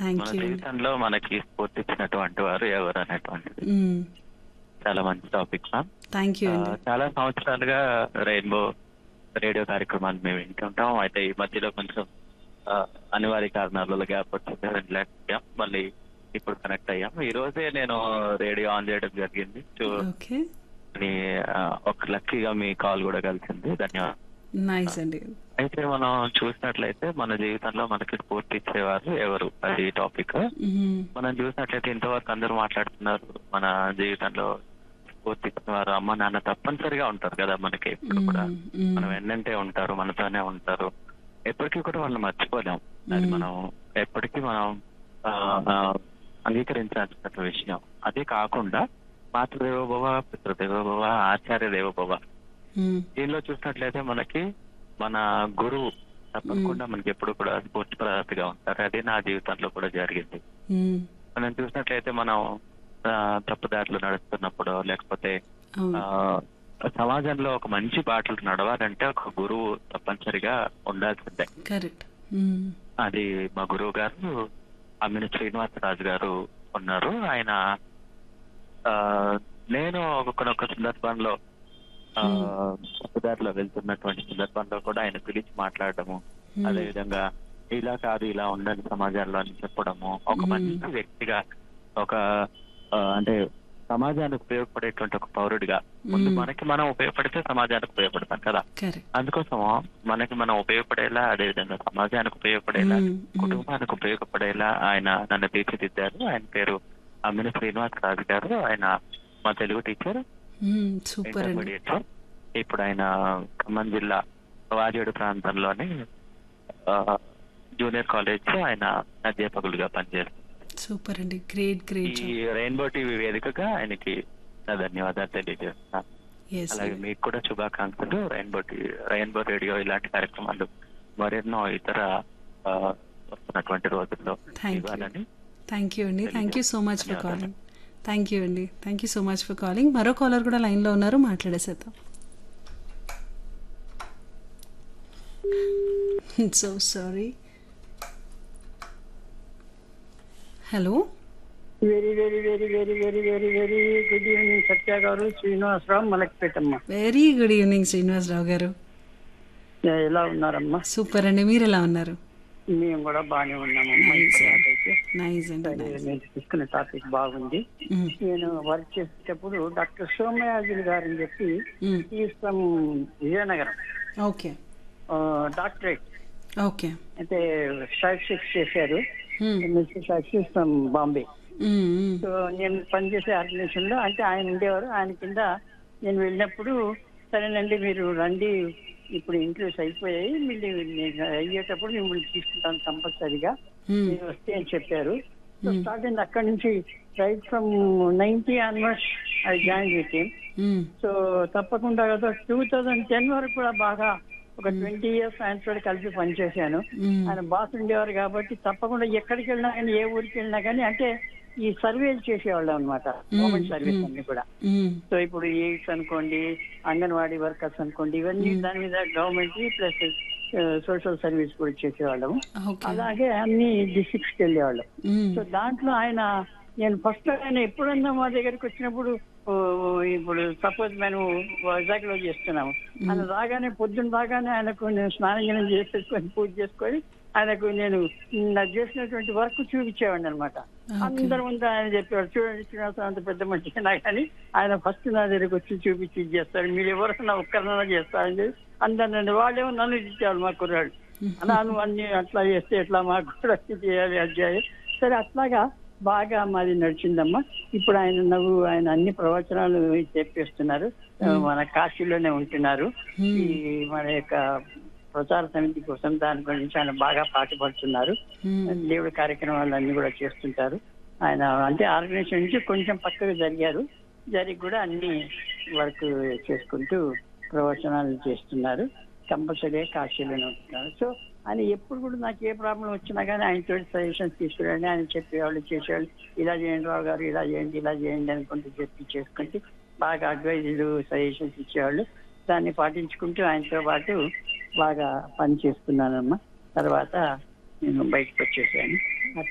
Thank మన you అండి జీవితంలో మనకి స్ఫూర్తిచ్చినటువంటి వారు ఎవరు అనేటువంటిది మ్మ్. చాలా మంచి టాపిక్ మ్యామ్ థ్యాంక్ యూ ఆ, అండి చాలా సంవత్సరాలుగా రెయిన్బో రేడియో కార్యక్రమాలు మేము వింటుంటాం అయితే ఈ మధ్యలో కొంచెం ఆ, అనివార్య కారణాల వల్ల గ్యాప్ వచ్చింది వినలేకపోయాం మళ్ళీ ఇప్పుడు కనెక్ట్ అయ్యాం ఈ రోజే నేను రేడియో ఆన్ చేయడం జరిగింది చూ- ఓకే మీ, ఆ, ఒక లక్కీగా మీ కాల్ కూడా కలిసింది ధన్యవాదాలు నైస్ అండి అయితే మనం చూసినట్లయితే మన జీవితంలో మనకి స్ఫూర్తి ఇచ్చేవారు ఎవరు అది టాపిక్ మ్మ్. మనం చూసినట్లయితే ఇంతవరకు అందరూ మాట్లాడుతున్నారు మన జీవితంలో స్ఫూర్తి ఇచ్చిన వారు అమ్మ నాన్న తప్పనిసరిగా ఉంటారు కదా మనకి ఎప్పుడు కూడా మ్మ్. మ్మ్. మనం ఎన్నంటే ఉంటారు మనతోనే ఉంటారు ఎప్పటికీ కూడా వాళ్ళు మర్చిపోలేం అది మ్మ్. మనం ఎప్పటికీ మనం ఆ, ఆ, అంగీకరించాల్సిన విషయం అదే కాకుండా మాతృదేవోభవ పితృదేవోభవ ఆచార్య దేవోభవ మ్మ్. దీనిలో చూసినట్లయితే మనకి మన గురువు తప్పకుండా మనకి ఎప్పుడు కూడా స్ఫూర్తిప్రదాతగా ఉంటారు అదే నా జీవితంలో కూడా జరిగింది మ్మ్. మనం చూసినట్లయితే మనం ఆ, తప్పుదారులు నడుస్తున్నప్పుడు లేకపోతే ఆ, అవును సమాజంలో ఒక మంచి బాటలు నడవాలంటే ఒక గురువు తప్పనిసరిగా ఉండాల్సిందే కరెక్ట్ మ్మ్. అది మా గురువు గారు అమ్మిన శ్రీనివాసరాజు గారు ఉన్నారు ఆయన ఆ, నేను ఒకనొక సందర్భంలో ఆ, తప్పుదారిలో వెళ్తున్నటువంటి సందర్భంలో కూడా ఆయన పిలిచి మాట్లాడడము మ్మ్. అదే విధంగా ఇలా కాదు ఇలా ఉండాలి సమాజంలో అని చెప్పడము ఒక మ్మ్. మంచి వ్యక్తిగా ఒక ఆ, అంటే సమాజానికి ఉపయోగపడేటువంటి ఒక పౌరుడిగా ముందు మ్మ్. మనకి మనం ఉపయోగపడితే సమాజానికి ఉపయోగపడతాం కదా కరెక్ట్ అందుకోసం మనకి మనం ఉపయోగపడేలా అదే విధంగా సమాజానికి ఉపయోగపడేలా మ్మ్. మ్మ్. కుటుంబానికి ఉపయోగపడేలా ఆయన నన్ను తీర్చిదిద్దారు ఆయన పేరు అమ్మిన శ్రీనివాస్ రాజు గారు ఆయన మా తెలుగు టీచర్ మ్మ్. సూపర్ అండి ఇంటర్మీడియట్ ఇప్పుడు ఆయన ఖమ్మం జిల్లా వాజేడు ప్రాంతంలోని ఆ, జూనియర్ కాలేజ్ లో ఆయన అధ్యాపకులుగా పనిచేస్తారు సూపర్ అండి గ్రేట్ గ్రేట్ ఈ రెయిన్బో టీవీ వేదికగా ఆయనకి నా ధన్యవాదాలు తెలియజేస్తున్నాను ఎస్ అలాగే మీకు కూడా శుభాకాంక్షలు రెయిన్బో టీవీ రెయిన్బో రేడియో ఇలాంటి కార్యక్రమాలు మరెన్నో ఇతర ఆ, వస్తున్నటువంటి రోజుల్లో Thank you. ఇవ్వాలని థ్యాంక్ యూ అండి thank you so much for ధన్యవాదాలు. కాలింగ్ థ్యాంక్ యూ అండి thank you so much for calling మరో కాలర్ కూడా లైన్లో ఉన్నారు మాట్లాడేసేద్దాం so sorry hello very very very very very very very good evening Satya గారు శ్రీనివాసరావు మలక్పేటమ్మ వెరీ గుడ్ ఈవినింగ్ శ్రీనివాసరావు గారు ఎలా ఉన్నారమ్మా సూపర్ అండి మీరు ఎలా ఉన్నారు మేము కూడా బాగానే ఉన్నామమ్మా Nice. ఇప్పటిదాకైతే. నైస్ అండి సరే, nice. నేను తీసుకున్న టాపిక్ బాగుంది మ్మ్. నేను వర్క్ చేసేటప్పుడు డాక్టర్ సోమయాజులు గారు అని చెప్పి మ్మ్. ఈ from Vizianagaram okay doctorate okay అయితే స్టాటిస్టిక్స్ చేశారు మ్మ్. ఎంఎస్సీ స్టాటిస్టిక్స్ ఫ్రమ్ బాంబే మ్మ్. మ్మ్. సో నేను పనిచేసే ఆర్గనైజేషన్ లో అంటే ఆయన ఉండేవారు ఆయన కింద నేను వెళ్ళినప్పుడు సరేనండి మీరు రండి ఇప్పుడు ఇంటర్వ్యూస్ అయిపోయాయి మళ్ళీ నేను అయ్యేటప్పుడు మిమ్మల్ని తీసుకుంటాను కంపల్సరీగా మ్మ్. మీరు వస్తే అని చెప్పారు సో Hmm. స్టార్ట్ అయింది అక్కడి నుంచి right from ninety onwards I join with him hmm. So తప్పకుండా కదా టూ థౌజండ్ టెన్ వరకు కూడా బాగా ఒక ట్వంటీ ఇయర్స్ ఆయనతో కలిసి పనిచేశాను మ్మ్. ఆయన బాస్ ఉండేవారు కాబట్టి తప్పకుండా ఎక్కడికి వెళ్ళినా కానీ ఏ ఊరికి వెళ్ళినా కానీ అంటే ఈ సర్వేలు చేసేవాళ్ళం అనమాట గవర్నమెంట్ సర్వీస్ అన్ని కూడా మ్మ్. సో ఇప్పుడు ఎయిడ్స్ అనుకోండి అంగన్వాడీ వర్కర్స్ అనుకోండి ఇవన్నీ దాని మీద గవర్నమెంట్ ప్లస్ సోషల్ సర్వీస్ కూడా చేసేవాళ్ళం ఓకే అలాగే అన్ని డిస్ట్రిక్ట్స్ కి వెళ్ళేవాళ్ళం మ్మ్. సో దాంట్లో ఆయన నేను ఫస్ట్ ఆయన ఎప్పుడన్నా మా దగ్గరికి వచ్చినప్పుడు ఓ, ఇప్పుడు సపోజ్ మేము వైజాగ్ లో చేస్తున్నాము ఆయన రాగానే పొద్దున్న రాగానే ఆయనకు నేను స్నానం గినం చేసేసుకొని పూజ చేసుకొని ఆయనకు నేను నాకు చేసినటువంటి వర్క్ చూపించేవాడిని అనమాట ఓకే. అందరి ముందు ఆయన చెప్పేవాడు చూడండి శ్రీనివాసం అంత పెద్ద మనిషి అయినా కానీ ఆయన ఫస్ట్ నా దగ్గరికి వచ్చి చూపించి ఇది చేస్తాడు మీరు ఎవరైనా ఒక్కరినైనా చేస్తారని చెప్పి అందరు నన్ను వాళ్ళేమో నన్ను ఇచ్చేవాళ్ళు మా కుర్రాడు అలా నువ్వు అన్ని అట్లా చేస్తే ఎట్లా మాకు కూడా చేయాలి అధ్యాయం సరే అట్లాగా బాగా మాది నడిచిందమ్మా ఇప్పుడు ఆయన నవ్వు ఆయన అన్ని ప్రవచనాలు చెప్పేస్తున్నారు మన కాశీలోనే ఉంటున్నారు ఈ మన యొక్క ప్రచార సమితి కోసం దాని గురించి ఆయన బాగా పాటుపడుతున్నారు మ్మ్. దేవుడి కార్యక్రమాలు అన్ని కూడా చేస్తుంటారు ఆయన అంటే ఆర్గనైజేషన్ నుంచి కొంచెం పక్కకు జరిగారు జరిగి కూడా అన్ని వర్క్ చేసుకుంటూ ప్రవచనాలు చేస్తున్నారు కంపల్సరీగా కాశీలోనే ఉంటున్నారు సో ఆయన ఎప్పుడు కూడా నాకు ఏ ప్రాబ్లం వచ్చినా కానీ ఆయనతో సజెషన్స్ తీసుకురండి ఆయన చెప్పేవాళ్ళు చేసేవాళ్ళు ఇలా చేయండి రావు గారు ఇలా చేయండి ఇలా చేయండి అనుకుంటూ చెప్పి చేసుకుంటూ బాగా అడ్వైజులు సజెషన్స్ ఇచ్చేవాళ్ళు దాన్ని పాటించుకుంటూ ఆయనతో పాటు బాగా పని చేస్తున్నానమ్మా తర్వాత నేను బయటకు వచ్చేసాను